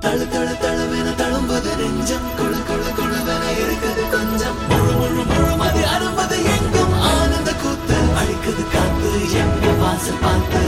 தழு தழு தழுவென தழும்புது நெஞ்சம் குழு குழு குழுவென இருக்குது கொஞ்சம் முழு முழு முழுமதி அரும்பது எங்கும் ஆனந்த கூத்து அழிக்குது காத்து எங்க வாசல் பார்த்து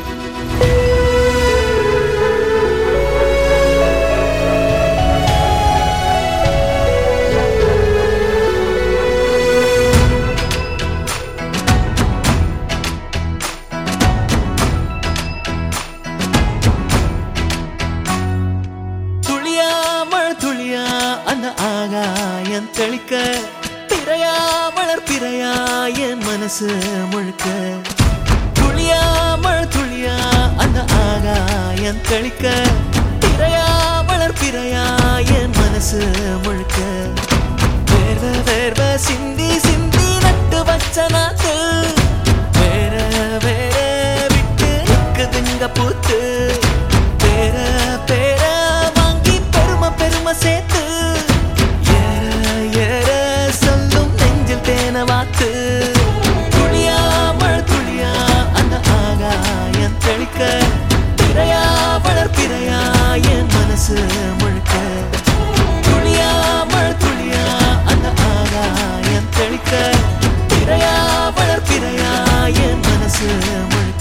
துளியா மழை துளியா அந்த ஆகாயம் தெளிக்க பிறையா மலர் பிறையா என் மனசு முழுக்க துளியா மழை துளியா அந்த ஆகாயம் தெளிக்க பிறையா மலர் பிறையா என் மனசு முழுக்க வேர்வ வேர்வ சிந்தி சிந்தி நட்டு வச்ச நாத்து வேற வேற விட்டு நிக்குதுங்க பூத்து பேர பேர வாங்கி பெருமை பெருமை சேர்த்து ஏற ஏற சொல்லும் நெஞ்சில் தேன வாத்து துளியா மழை துளியா அந்த ஆகாயம் தெளிக்க பிறையா வளர் பிறையா என் மனசு முழுக்க துளியா மழை துளியா அந்த ஆகாயம் தெளிக்க பிறையா வளர் பிறையா என் மனசு முழுக்க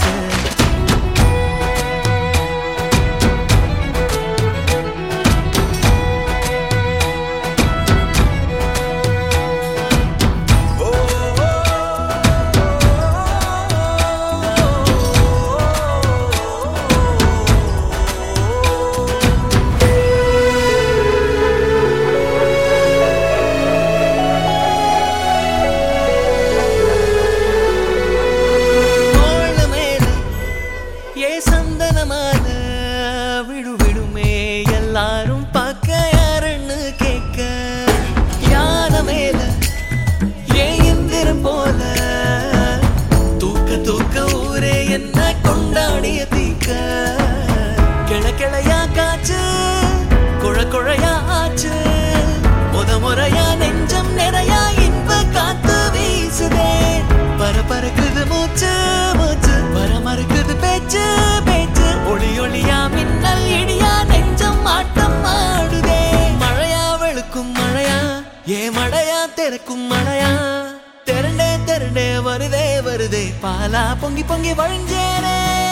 தோள் மேல ஏ சந்தனமான விடு விடுமே எல்லாரும் பார்க்க யாருன்னு கேட்க யான மேல ஏ எந்திரம் போல தூக்க தூக்க ஊரே என்ன கொண்டாடிய தீக்க கிள கிளையா காச்சு குழ குழையா ஆச்சு முத முறையா நெஞ்சம் நிறையா இன்ப காத்து வீசுதே பர பறக்குது மூச்சு மூச்சு பர மறுக்குது பேச்சு பேச்சு ஒளி ஒளியா மின்னல் இடியா நெஞ்சம் ஆட்டம் ஆடுதே மழையா வெளுக்கும் மழையா ஏ மழையா திறக்கும் மழையா திரண்டே திரண்டே வருதே வருதே பாலா பொங்கி பொங்கி வழிஞ்சேனே